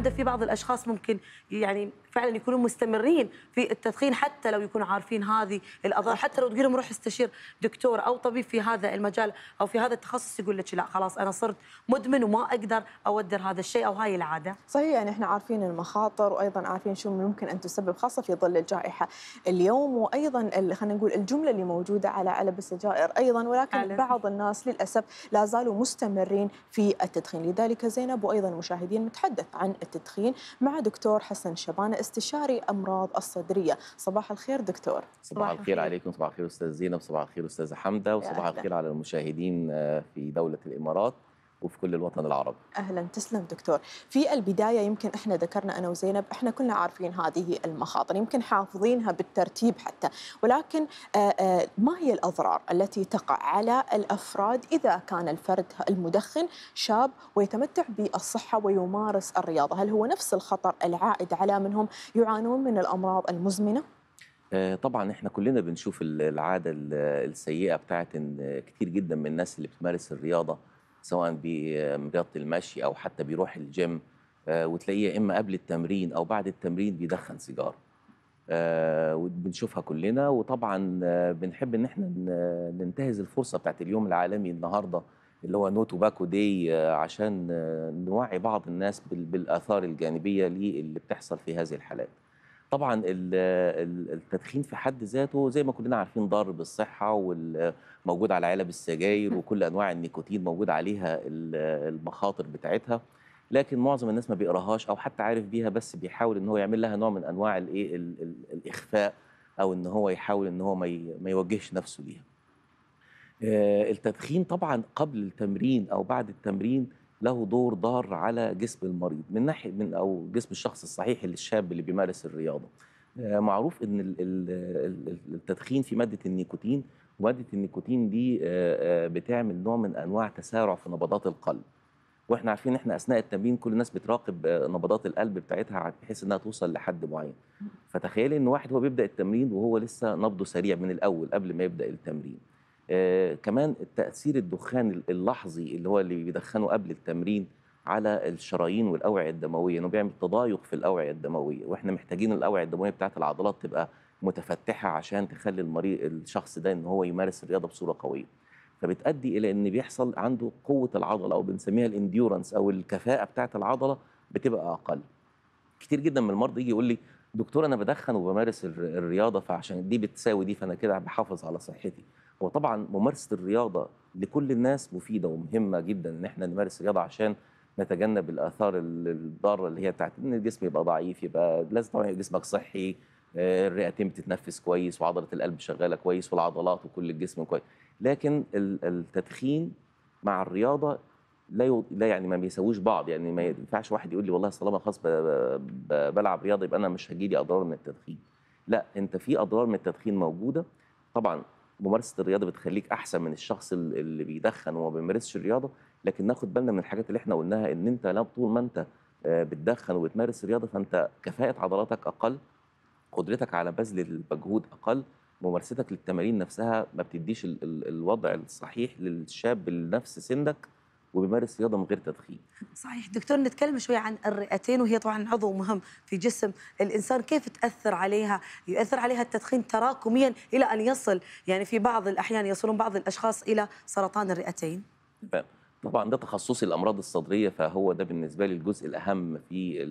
حمده في بعض الاشخاص ممكن يعني فعلا يكونوا مستمرين في التدخين حتى لو يكونوا عارفين هذه الاضرار حتى لو تقول لهم روح استشير دكتور او طبيب في هذا المجال او في هذا التخصص يقول لك لا خلاص انا صرت مدمن وما اقدر اودر هذا الشيء او هاي العاده صحيح يعني احنا عارفين المخاطر وايضا عارفين شو ممكن ان تسبب خاصه في ظل الجائحه اليوم وايضا خلينا نقول الجمله اللي موجوده على علب السجائر ايضا ولكن علم. بعض الناس للاسف لا زالوا مستمرين في التدخين لذلك زينب وايضا المشاهدين نتحدث عن التدخين مع دكتور حسن شبانه استشاري امراض الصدريه صباح الخير دكتور صباح الخير عليكم صباح الخير استاذ زينب صباح الخير استاذه حمده وصباح الخير على المشاهدين في دوله الامارات وفي كل الوطن العربي اهلا تسلم دكتور في البدايه يمكن احنا ذكرنا انا وزينب احنا كلنا عارفين هذه المخاطر يمكن حافظينها بالترتيب حتى ولكن ما هي الاضرار التي تقع على الافراد اذا كان الفرد المدخن شاب ويتمتع بالصحه ويمارس الرياضه هل هو نفس الخطر العائد على منهم يعانون من الامراض المزمنه طبعا احنا كلنا بنشوف العاده السيئه بتاعت ان كتير جدا من الناس اللي بتمارس الرياضه سواء برياضه المشي او حتى بيروح الجيم وتلاقيه اما قبل التمرين او بعد التمرين بيدخن سيجاره وبنشوفها كلنا وطبعا بنحب ان احنا ننتهز الفرصه بتاعت اليوم العالمي النهارده اللي هو نو توباكو داي عشان نوعي بعض الناس بالاثار الجانبيه اللي بتحصل في هذه الحالات. طبعا التدخين في حد ذاته زي ما كلنا عارفين ضار بالصحه وموجود على علب السجاير وكل انواع النيكوتين موجود عليها المخاطر بتاعتها لكن معظم الناس ما بيقراهاش او حتى عارف بيها بس بيحاول ان هو يعمل لها نوع من انواع الايه الاخفاء او ان هو يحاول ان هو ما يوجهش نفسه ليها. التدخين طبعا قبل التمرين او بعد التمرين له دور ضار على جسم المريض من ناحيه من او جسم الشخص الصحيح اللي الشاب اللي بيمارس الرياضه معروف ان التدخين في ماده النيكوتين وماده النيكوتين دي بتعمل نوع من انواع تسارع في نبضات القلب واحنا عارفين احنا اثناء التمرين كل الناس بتراقب نبضات القلب بتاعتها بحيث انها توصل لحد معين فتخيلي ان واحد هو بيبدا التمرين وهو لسه نبضه سريع من الاول قبل ما يبدا التمرين آه كمان التأثير الدخان اللحظي اللي هو اللي بيدخنه قبل التمرين على الشرايين والأوعية الدموية إنه بيعمل تضايق في الأوعية الدموية وإحنا محتاجين الأوعية الدموية بتاعت العضلات تبقى متفتحة عشان تخلي المريض الشخص ده إن هو يمارس الرياضة بصورة قوية فبتؤدي إلى إن بيحصل عنده قوة العضلة أو بنسميها الانديورنس أو الكفاءة بتاعت العضلة بتبقى أقل كتير جدا من المرضى يجي يقول لي دكتور أنا بدخن وبمارس الرياضة فعشان دي بتساوي دي فأنا كده بحافظ على صحتي وطبعا ممارسه الرياضه لكل الناس مفيده ومهمه جدا ان احنا نمارس الرياضه عشان نتجنب الاثار الضاره اللي هي بتاعت ان الجسم يبقى ضعيف يبقى لازم طبعا جسمك صحي الرئتين بتتنفس كويس وعضله القلب شغاله كويس والعضلات وكل الجسم كويس لكن التدخين مع الرياضه لا يو... لا يعني ما بيساويش بعض يعني ما ينفعش واحد يقول لي والله طالما خلاص ب... ب... بلعب رياضه يبقى انا مش هجي لي اضرار من التدخين لا انت في اضرار من التدخين موجوده طبعا ممارسه الرياضه بتخليك احسن من الشخص اللي بيدخن وما بيمارسش الرياضه لكن ناخد بالنا من الحاجات اللي احنا قلناها ان انت لا طول ما انت بتدخن وبتمارس الرياضه فانت كفاءه عضلاتك اقل قدرتك على بذل المجهود اقل ممارستك للتمارين نفسها ما بتديش ال ال الوضع الصحيح للشاب لنفس سنك وبيمارس رياضه من غير تدخين. صحيح دكتور نتكلم شوي عن الرئتين وهي طبعا عضو مهم في جسم الانسان كيف تاثر عليها؟ يؤثر عليها التدخين تراكميا الى ان يصل يعني في بعض الاحيان يصلون بعض الاشخاص الى سرطان الرئتين. طبعا ده تخصصي الامراض الصدريه فهو ده بالنسبه لي الجزء الاهم في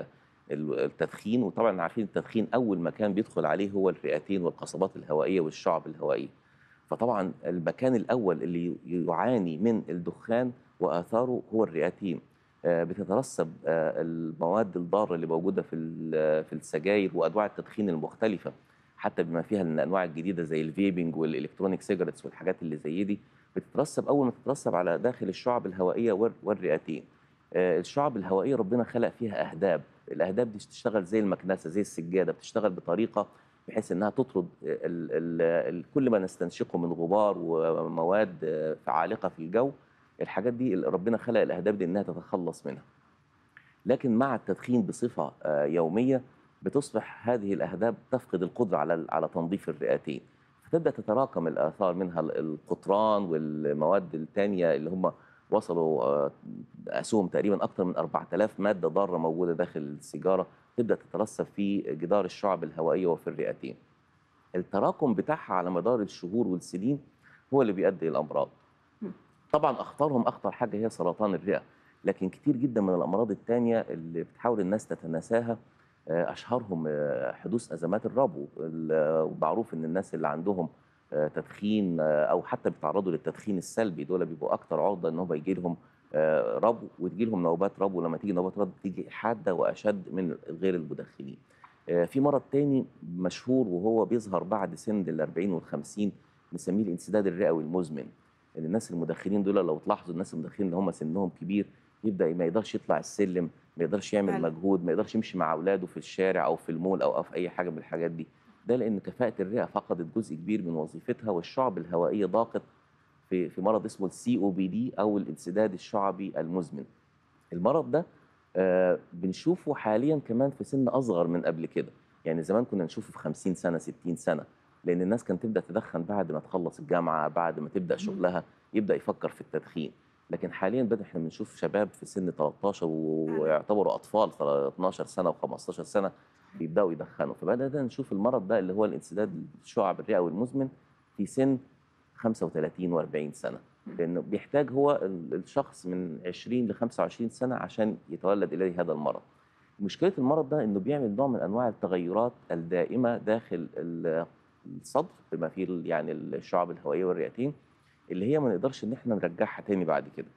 التدخين وطبعا عارفين التدخين اول مكان بيدخل عليه هو الرئتين والقصبات الهوائيه والشعب الهوائيه. فطبعا المكان الاول اللي يعاني من الدخان واثاره هو الرئتين بتترسب المواد الضاره اللي موجوده في في السجاير وانواع التدخين المختلفه حتى بما فيها الانواع الجديده زي الفيبنج والالكترونيك سيجارتس والحاجات اللي زي دي بتترسب اول ما تترسب على داخل الشعب الهوائيه والرئتين الشعب الهوائيه ربنا خلق فيها اهداب الاهداب دي بتشتغل زي المكنسه زي السجاده بتشتغل بطريقه بحيث انها تطرد ال ال ال كل ما نستنشقه من غبار ومواد عالقه في الجو الحاجات دي ربنا خلق الاهداب دي انها تتخلص منها لكن مع التدخين بصفه يوميه بتصبح هذه الاهداب تفقد القدره على على تنظيف الرئتين فتبدا تتراكم الاثار منها القطران والمواد الثانيه اللي هم وصلوا آه، قاسوهم تقريبا اكثر من 4000 ماده ضاره موجوده داخل السيجاره تبدا تترسب في جدار الشعب الهوائيه وفي الرئتين. التراكم بتاعها على مدار الشهور والسنين هو اللي بيؤدي الامراض. طبعا اخطرهم اخطر حاجه هي سرطان الرئه، لكن كتير جدا من الامراض الثانيه اللي بتحاول الناس تتناساها آه، اشهرهم آه، حدوث ازمات الربو ال- ومعروف ان الناس اللي عندهم آه، تدخين آه، او حتى بيتعرضوا للتدخين السلبي دول بيبقوا اكتر عرضه ان هم يجي لهم آه، ربو وتجي لهم نوبات ربو لما تيجي نوبات ربو تيجي حاده واشد من غير المدخنين. آه، في مرض تاني مشهور وهو بيظهر بعد سن ال 40 وال 50 نسميه الانسداد الرئوي المزمن. ان الناس المدخنين دول لو تلاحظوا الناس المدخنين اللي هم سنهم كبير يبدا ما يقدرش يطلع السلم ما يقدرش يعمل فعلا. مجهود ما يقدرش يمشي مع اولاده في الشارع او في المول او في اي حاجه من الحاجات دي ده لان كفاءه الرئه فقدت جزء كبير من وظيفتها والشعب الهوائيه ضاقت في في مرض اسمه السي او بي دي او الانسداد الشعبي المزمن المرض ده آه بنشوفه حاليا كمان في سن اصغر من قبل كده يعني زمان كنا نشوفه في 50 سنه 60 سنه لان الناس كانت تبدا تدخن بعد ما تخلص الجامعه بعد ما تبدا شغلها يبدا يفكر في التدخين لكن حاليا بدا احنا بنشوف شباب في سن 13 ويعتبروا اطفال 12 سنه و15 سنه بيبداوا يدخنوا فبدانا نشوف المرض ده اللي هو الانسداد الشعب الرئوي المزمن في سن 35 و40 سنه لانه بيحتاج هو ال- الشخص من 20 ل 25 سنه عشان يتولد اليه هذا المرض. مشكله المرض ده انه بيعمل نوع من انواع التغيرات الدائمه داخل ال- الصدر بما فيه ال- يعني الشعب الهوائيه والرئتين اللي هي ما نقدرش ان احنا نرجعها تاني بعد كده.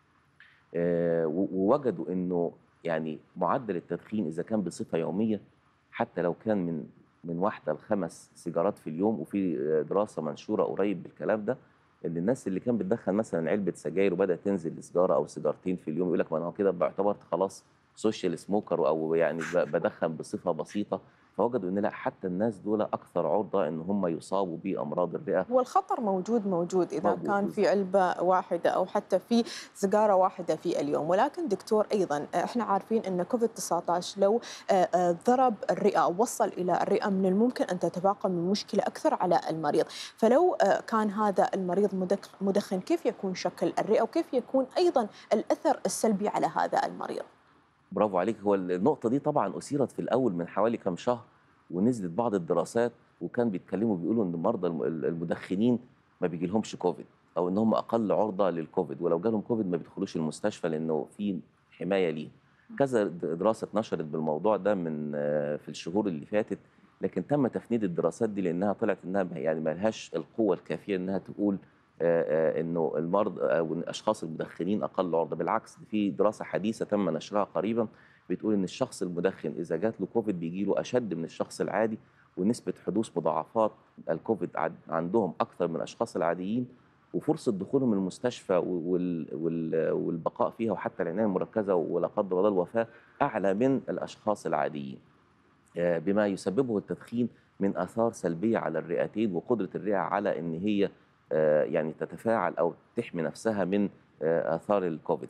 آه، و- ووجدوا انه يعني معدل التدخين اذا كان بصفه يوميه حتى لو كان من من واحده لخمس سيجارات في اليوم وفي آه، دراسه منشوره قريب بالكلام ده ان الناس اللي كان بتدخن مثلا علبه سجاير وبدات تنزل لسيجاره او سيجارتين في اليوم يقول لك ما انا كده بعتبرت خلاص سوشيال سموكر او يعني ب- بدخن بصفه بسيطه فوجدوا ان لا حتى الناس دول اكثر عرضه ان هم يصابوا بامراض الرئه هو الخطر موجود موجود إذا موجود كان في علبة واحدة أو حتى في سيجارة واحدة في اليوم ولكن دكتور أيضا إحنا عارفين أن كوفيد 19 لو آه، آه، ضرب الرئة أو وصل إلى الرئة من الممكن أن تتفاقم المشكلة أكثر على المريض فلو آه، كان هذا المريض مدخ- مدخن كيف يكون شكل الرئة وكيف يكون أيضا الأثر السلبي على هذا المريض برافو عليك هو النقطة دي طبعا أثيرت في الأول من حوالي كام شهر ونزلت بعض الدراسات وكان بيتكلموا بيقولوا إن مرضى الم- المدخنين ما بيجي لهمش كوفيد أو إن هم أقل عرضة للكوفيد ولو جالهم كوفيد ما بيدخلوش المستشفى لأنه في حماية ليه كذا د- دراسة اتنشرت بالموضوع ده من آه، في الشهور اللي فاتت لكن تم تفنيد الدراسات دي لأنها طلعت إنها يعني ما لهاش القوة الكافية إنها تقول آه، آه، انه المرضى او إن الاشخاص المدخنين اقل عرضه بالعكس دي في دراسه حديثه تم نشرها قريبا بتقول ان الشخص المدخن اذا جات له كوفيد بيجي له اشد من الشخص العادي ونسبه حدوث مضاعفات الكوفيد عد- عندهم اكثر من الاشخاص العاديين وفرصه دخولهم المستشفى وال- وال- والبقاء فيها وحتى العنايه المركزه ولا قدر الله الوفاه اعلى من الاشخاص العاديين آه، بما يسببه التدخين من اثار سلبيه على الرئتين وقدره الرئه على ان هي آه، يعني تتفاعل او تحمي نفسها من آه، اثار الكوفيد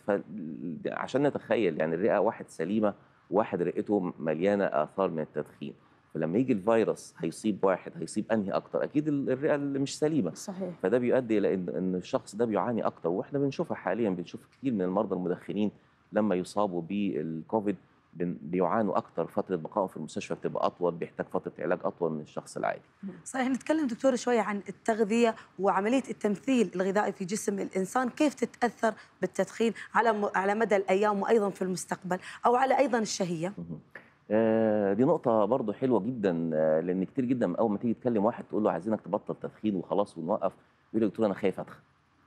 فعشان نتخيل يعني الرئه واحد سليمه واحد رئته مليانه اثار من التدخين فلما يجي الفيروس هيصيب واحد هيصيب انهي اكتر اكيد الرئه اللي مش سليمه صحيح فده بيؤدي الى ان ان الشخص ده بيعاني اكتر واحنا بنشوفها حاليا بنشوف كتير من المرضى المدخنين لما يصابوا بالكوفيد بن- بيعانوا اكتر فتره بقائهم في المستشفى بتبقى اطول بيحتاج فتره علاج اطول من الشخص العادي صحيح نتكلم دكتور شوية عن التغذية وعملية التمثيل الغذائي في جسم الإنسان كيف تتأثر بالتدخين على م- على مدى الأيام وأيضا في المستقبل أو على أيضا الشهية مهم. آه، دي نقطة برضو حلوة جدا آه، لأن كتير جدا من أول ما تيجي تكلم واحد تقول له عايزينك تبطل تدخين وخلاص ونوقف يقول لك دكتور أنا خايف أدخن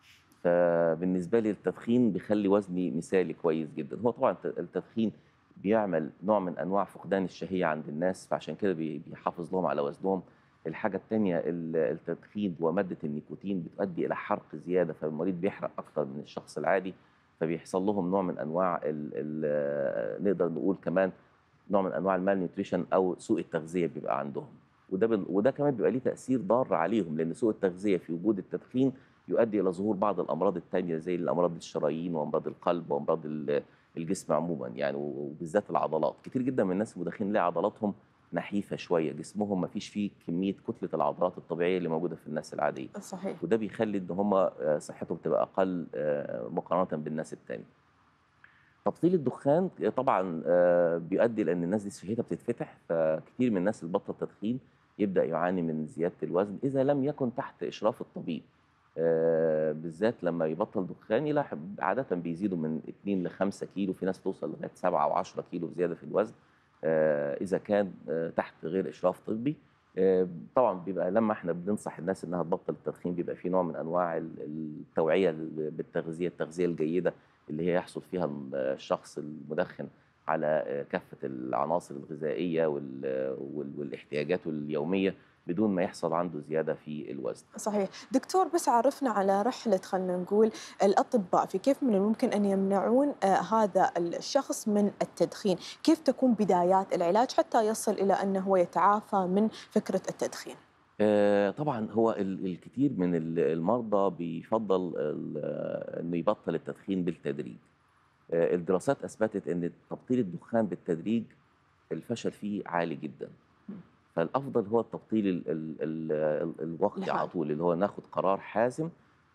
فبالنسبة لي التدخين بيخلي وزني مثالي كويس جدا هو طبعا الت- التدخين بيعمل نوع من أنواع فقدان الشهية عند الناس فعشان كده بي- بيحافظ لهم على وزنهم الحاجة التانية ال- التدخين ومادة النيكوتين بتؤدي إلى حرق زيادة فالمريض بيحرق أكتر من الشخص العادي فبيحصل لهم نوع من أنواع ال ال نقدر نقول كمان نوع من انواع المال نيوتريشن او سوء التغذيه بيبقى عندهم وده بال... وده كمان بيبقى ليه تاثير ضار عليهم لان سوء التغذيه في وجود التدخين يؤدي الى ظهور بعض الامراض التانية زي الامراض الشرايين وامراض القلب وامراض ال- الجسم عموما يعني وبالذات العضلات كتير جدا من الناس المدخنين لا عضلاتهم نحيفه شويه جسمهم ما فيش فيه كميه كتله العضلات الطبيعيه اللي موجوده في الناس العاديه صحيح وده بيخلي ان هم صحتهم بتبقى اقل آه، مقارنه بالناس التانية تبطيل الدخان آه، طبعا آه، بيؤدي لان الناس دي صحتها بتتفتح فكتير من الناس اللي بطل تدخين يبدا يعاني من زياده الوزن اذا لم يكن تحت اشراف الطبيب آه، بالذات لما يبطل دخان يلاحظ عاده بيزيدوا من 2 ل 5 كيلو في ناس توصل لغايه 7 او 10 كيلو زياده في الوزن آه، اذا كان آه، تحت غير اشراف طبي آه، طبعا بيبقى لما احنا بننصح الناس انها تبطل التدخين بيبقى في نوع من انواع ال- التوعيه ال- بالتغذيه التغذيه الجيده اللي هي يحصل فيها ال- الشخص المدخن على آه، كافه العناصر الغذائيه وال- وال- والاحتياجات اليوميه بدون ما يحصل عنده زياده في الوزن. صحيح دكتور بس عرفنا على رحلة خلينا نقول الأطباء في كيف من الممكن أن يمنعون آه، هذا الشخص من التدخين كيف تكون بدايات العلاج حتى يصل إلى أنه هو يتعافى من فكرة التدخين آه، طبعا هو ال- الكثير من ال- المرضى بيفضل ال- انه يبطل التدخين بالتدريج آه، الدراسات اثبتت ان تبطيل الدخان بالتدريج الفشل فيه عالي جدا فالافضل هو التبطيل ال ال ال ال الوقتي لحال. على طول اللي هو ناخد قرار حازم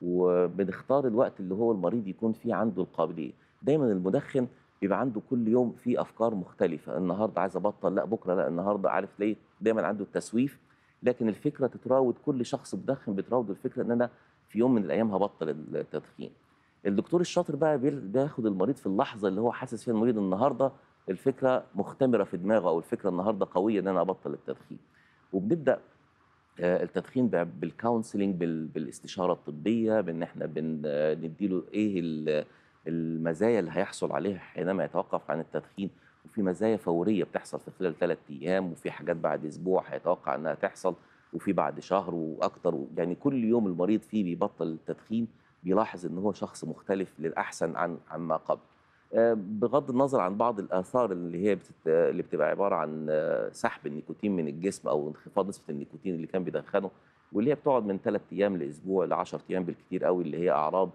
وبنختار الوقت اللي هو المريض يكون فيه عنده القابليه دايما المدخن بيبقى عنده كل يوم في افكار مختلفه النهارده عايز ابطل لا بكره لا النهارده عارف ليه دايما عنده التسويف لكن الفكره تتراود كل شخص مدخن بتراود الفكره ان انا في يوم من الايام هبطل التدخين الدكتور الشاطر بقى بيل- بياخد المريض في اللحظه اللي هو حاسس فيها المريض النهارده الفكره مختمره في دماغه او الفكره النهارده قويه ان انا ابطل التدخين وبنبدا آه، التدخين ب- بالكونسلنج بال- بالاستشاره الطبيه بان احنا بن- آه، نديله ايه ال- المزايا اللي هيحصل عليها حينما يتوقف عن التدخين وفي مزايا فوريه بتحصل في خلال ثلاث ايام وفي حاجات بعد اسبوع هيتوقع انها تحصل وفي بعد شهر واكتر يعني كل يوم المريض فيه بيبطل التدخين بيلاحظ ان هو شخص مختلف للاحسن عن عما قبل آه، بغض النظر عن بعض الاثار اللي هي بتت... اللي بتبقى عباره عن آه، سحب النيكوتين من الجسم او انخفاض نسبه النيكوتين اللي كان بيدخنه واللي هي بتقعد من ثلاث ايام لاسبوع ل 10 ايام بالكثير قوي اللي هي اعراض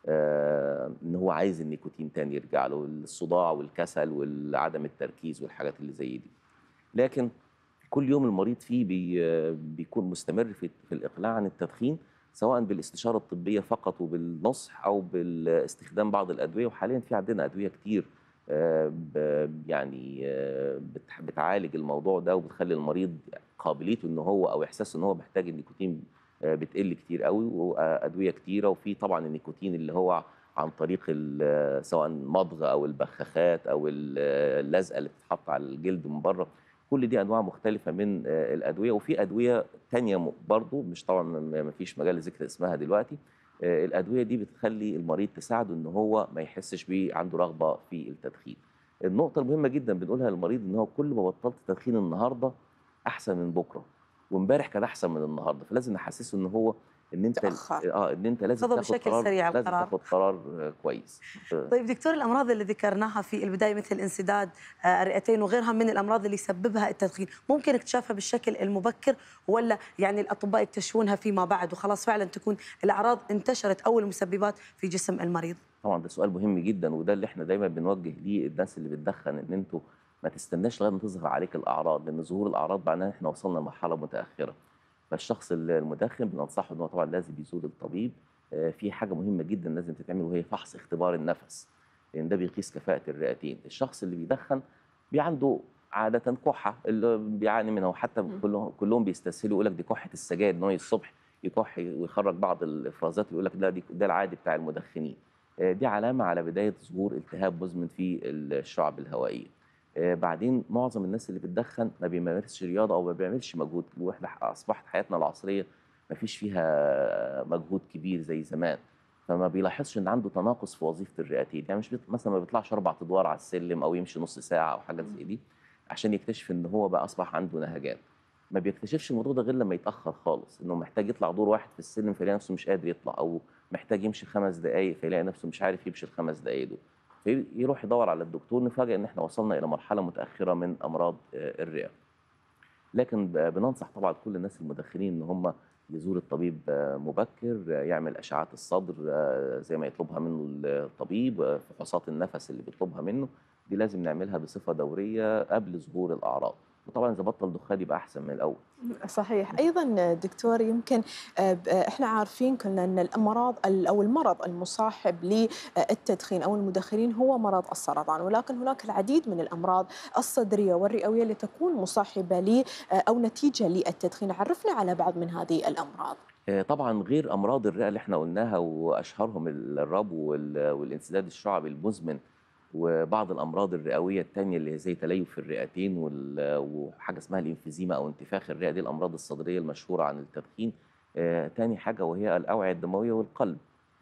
آه، ان هو عايز النيكوتين تاني يرجع له الصداع والكسل وعدم التركيز والحاجات اللي زي دي لكن كل يوم المريض فيه بي بيكون مستمر في, في الاقلاع عن التدخين سواء بالاستشاره الطبيه فقط وبالنصح او باستخدام بعض الادويه وحاليا في عندنا ادويه كتير آه، ب- يعني آه، بت- بتعالج الموضوع ده وبتخلي المريض قابليته ان هو او احساسه ان هو محتاج النيكوتين آه، بتقل كتير قوي وادويه كتيره وفي طبعا النيكوتين اللي هو عن طريق ال- سواء مضغ او البخاخات او ال- اللزقه اللي بتتحط على الجلد من بره كل دي انواع مختلفه من آه، الادويه وفي ادويه تانية م- برضو مش طبعا ما فيش مجال لذكر اسمها دلوقتي آه، الادويه دي بتخلي المريض تساعده ان هو ما يحسش بيه عنده رغبه في التدخين النقطه المهمه جدا بنقولها للمريض ان هو كل ما بطلت تدخين النهارده احسن من بكره وامبارح كان احسن من النهارده فلازم نحسسه ان هو ان انت تأخر. اه ان انت لازم خذوا تاخد بشكل قرار سريع لازم القرار. تاخد قرار آه، كويس آه، طيب دكتور الامراض اللي ذكرناها في البدايه مثل انسداد آه، الرئتين وغيرها من الامراض اللي يسببها التدخين ممكن اكتشافها بالشكل المبكر ولا يعني الاطباء يكتشفونها فيما بعد وخلاص فعلا تكون الاعراض انتشرت او المسببات في جسم المريض طبعا ده سؤال مهم جدا وده اللي احنا دايما بنوجه ليه الناس اللي بتدخن ان انتوا ما تستناش لغايه ما تظهر عليك الاعراض لان ظهور الاعراض معناها احنا وصلنا لمرحله متاخره فالشخص المدخن بننصحه ان هو طبعا لازم يزور الطبيب آه، في حاجه مهمه جدا لازم تتعمل وهي فحص اختبار النفس لان ده بيقيس كفاءه الرئتين الشخص اللي بيدخن بي عنده عاده كحه اللي بيعاني منها وحتى مم. كلهم كلهم بيستسهلوا يقول لك دي كحه السجاير ان هو الصبح يكح ويخرج بعض الافرازات ويقول لك لا دي ده العادي بتاع المدخنين آه، دي علامه على بدايه ظهور التهاب مزمن في الشعب الهوائيه آه، بعدين معظم الناس اللي بتدخن ما بيمارسش رياضه او ما بيعملش مجهود واحنا اصبحت حياتنا العصريه ما فيش فيها مجهود كبير زي زمان فما بيلاحظش ان عنده تناقص في وظيفه الرئتين يعني مش بيط... مثلا ما بيطلعش اربع ادوار على السلم او يمشي نص ساعه او حاجه زي دي عشان يكتشف ان هو بقى اصبح عنده نهجان ما بيكتشفش الموضوع ده غير لما يتاخر خالص انه محتاج يطلع دور واحد في السلم فيلاقي نفسه مش قادر يطلع او محتاج يمشي خمس دقائق فيلاقي نفسه مش عارف يمشي الخمس دقائق دول فيروح يدور على الدكتور نفاجئ ان احنا وصلنا الى مرحله متاخره من امراض آه، الرئه لكن ب- بننصح طبعا كل الناس المدخنين ان هم يزور الطبيب آه، مبكر آه، يعمل اشعات الصدر آه، زي ما يطلبها منه الطبيب آه، فحوصات النفس اللي بيطلبها منه دي لازم نعملها بصفه دوريه قبل ظهور الاعراض وطبعا اذا بطل دخان يبقى احسن من الاول صحيح ايضا دكتور يمكن آه، ب- آه، احنا عارفين كلنا ان الامراض ال- او المرض المصاحب للتدخين او المدخنين هو مرض السرطان ولكن هناك العديد من الامراض الصدريه والرئويه اللي تكون مصاحبه ل آه، او نتيجه للتدخين عرفنا على بعض من هذه الامراض آه، طبعا غير امراض الرئه اللي احنا قلناها واشهرهم الربو وال- والانسداد الشعبي المزمن وبعض الامراض الرئويه الثانيه اللي هي زي تليف الرئتين وال- وحاجه اسمها الانفيزيما او انتفاخ الرئه دي الامراض الصدريه المشهوره عن التدخين آه، تاني حاجه وهي الاوعيه الدمويه والقلب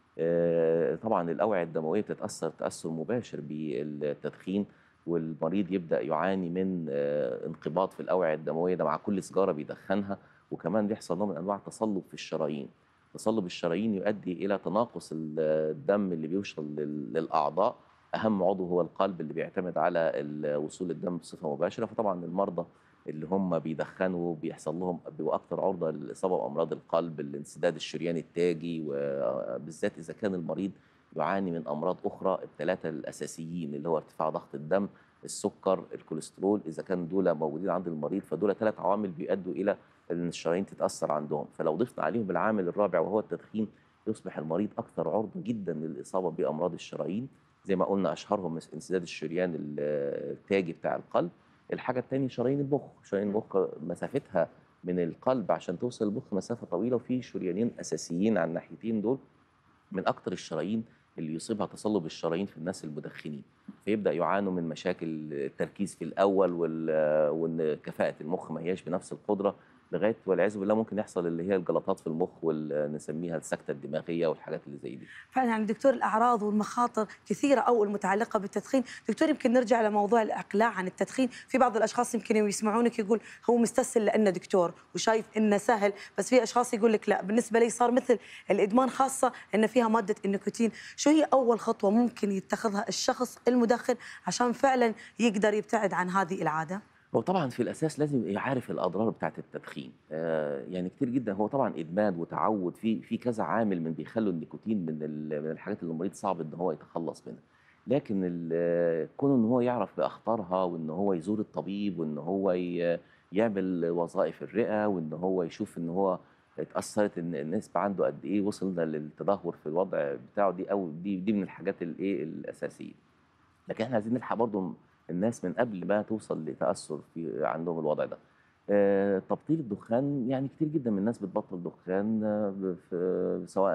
آه، طبعا الاوعيه الدمويه بتتاثر تاثر مباشر بالتدخين والمريض يبدا يعاني من آه، انقباض في الاوعيه الدمويه ده مع كل سيجاره بيدخنها وكمان بيحصل نوع من انواع التصلب في الشرايين تصلب الشرايين يؤدي الى تناقص ال- الدم اللي بيوصل لل- للاعضاء اهم عضو هو القلب اللي بيعتمد على ال- وصول الدم بصفه مباشره فطبعا المرضى اللي هم بيدخنوا بيحصل لهم بيبقوا اكثر عرضه للاصابه بامراض القلب الانسداد الشرياني التاجي وبالذات اذا كان المريض يعاني من امراض اخرى الثلاثه الاساسيين اللي هو ارتفاع ضغط الدم السكر الكوليسترول اذا كان دول موجودين عند المريض فدول ثلاث عوامل بيؤدوا الى ان الشرايين تتاثر عندهم فلو ضفنا عليهم العامل الرابع وهو التدخين يصبح المريض اكثر عرضه جدا للاصابه بامراض الشرايين زي ما قلنا اشهرهم انسداد الشريان التاجي بتاع القلب الحاجه الثانيه شرايين المخ شرايين المخ مسافتها من القلب عشان توصل المخ مسافه طويله وفي شريانين اساسيين على الناحيتين دول من اكتر الشرايين اللي يصيبها تصلب الشرايين في الناس المدخنين فيبدا يعانوا من مشاكل التركيز في الاول وال- وان كفاءه المخ ما هياش بنفس القدره لغايه والعياذ بالله ممكن يحصل اللي هي الجلطات في المخ ونسميها السكته الدماغيه والحاجات اللي زي دي فعلا يعني دكتور الاعراض والمخاطر كثيره او المتعلقه بالتدخين دكتور يمكن نرجع لموضوع الاقلاع عن التدخين في بعض الاشخاص يمكن يسمعونك يقول هو مستسهل لانه دكتور وشايف انه سهل بس في اشخاص يقول لك لا بالنسبه لي صار مثل الادمان خاصه ان فيها ماده النيكوتين شو هي اول خطوه ممكن يتخذها الشخص المدخن عشان فعلا يقدر يبتعد عن هذه العاده هو طبعا في الاساس لازم يعرف الاضرار بتاعه التدخين آه يعني كتير جدا هو طبعا ادمان وتعود في في كذا عامل من بيخلوا النيكوتين من ال- من الحاجات اللي المريض صعب ان هو يتخلص منها لكن ال- آه، كونه ان هو يعرف باخطارها وان هو يزور الطبيب وان هو ي- يعمل وظائف الرئه وان هو يشوف ان هو اتاثرت ان النسبه عنده قد ايه وصلنا للتدهور في الوضع بتاعه دي او دي دي من الحاجات الايه الاساسيه لكن احنا عايزين نلحق برضه الناس من قبل ما توصل لتاثر في عندهم الوضع ده آه، تبطيل الدخان يعني كتير جدا من الناس بتبطل دخان آه، ب- في سواء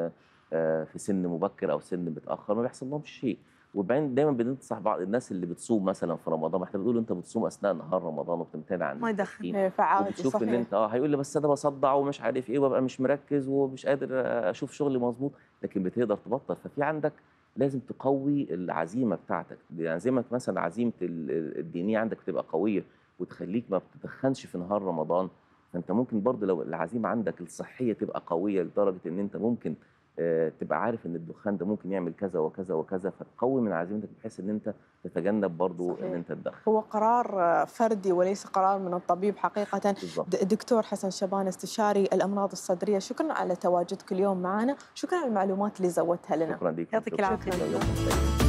آه، في سن مبكر او سن متاخر ما بيحصل لهمش شيء وبعدين دايما بننصح بعض الناس اللي بتصوم مثلا في رمضان ما احنا بنقول انت بتصوم اثناء نهار رمضان وبتمتنع عن ما يدخن. التدخين. إيه، فعادي وبتشوف ان صحيح انت اه هيقول لي بس انا بصدع ومش عارف ايه وببقى مش مركز ومش قادر اشوف شغلي مظبوط لكن بتقدر تبطل ففي عندك لازم تقوي العزيمه بتاعتك يعني زي ما مثلا عزيمه ال- الدينيه عندك تبقى قويه وتخليك ما بتدخنش في نهار رمضان فانت ممكن برضه لو العزيمه عندك الصحيه تبقى قويه لدرجه ان انت ممكن آه، تبقى عارف ان الدخان ده ممكن يعمل كذا وكذا وكذا فتقوي من عزيمتك بحيث ان انت تتجنب برضه صحيح. ان انت تدخن هو قرار آه، فردي وليس قرار من الطبيب حقيقة بالظبط د- دكتور حسن شبان استشاري الأمراض الصدرية شكرا على تواجدك اليوم معنا شكرا على المعلومات اللي زودتها لنا شكرا لك يعطيك العافية. يومكم سعيد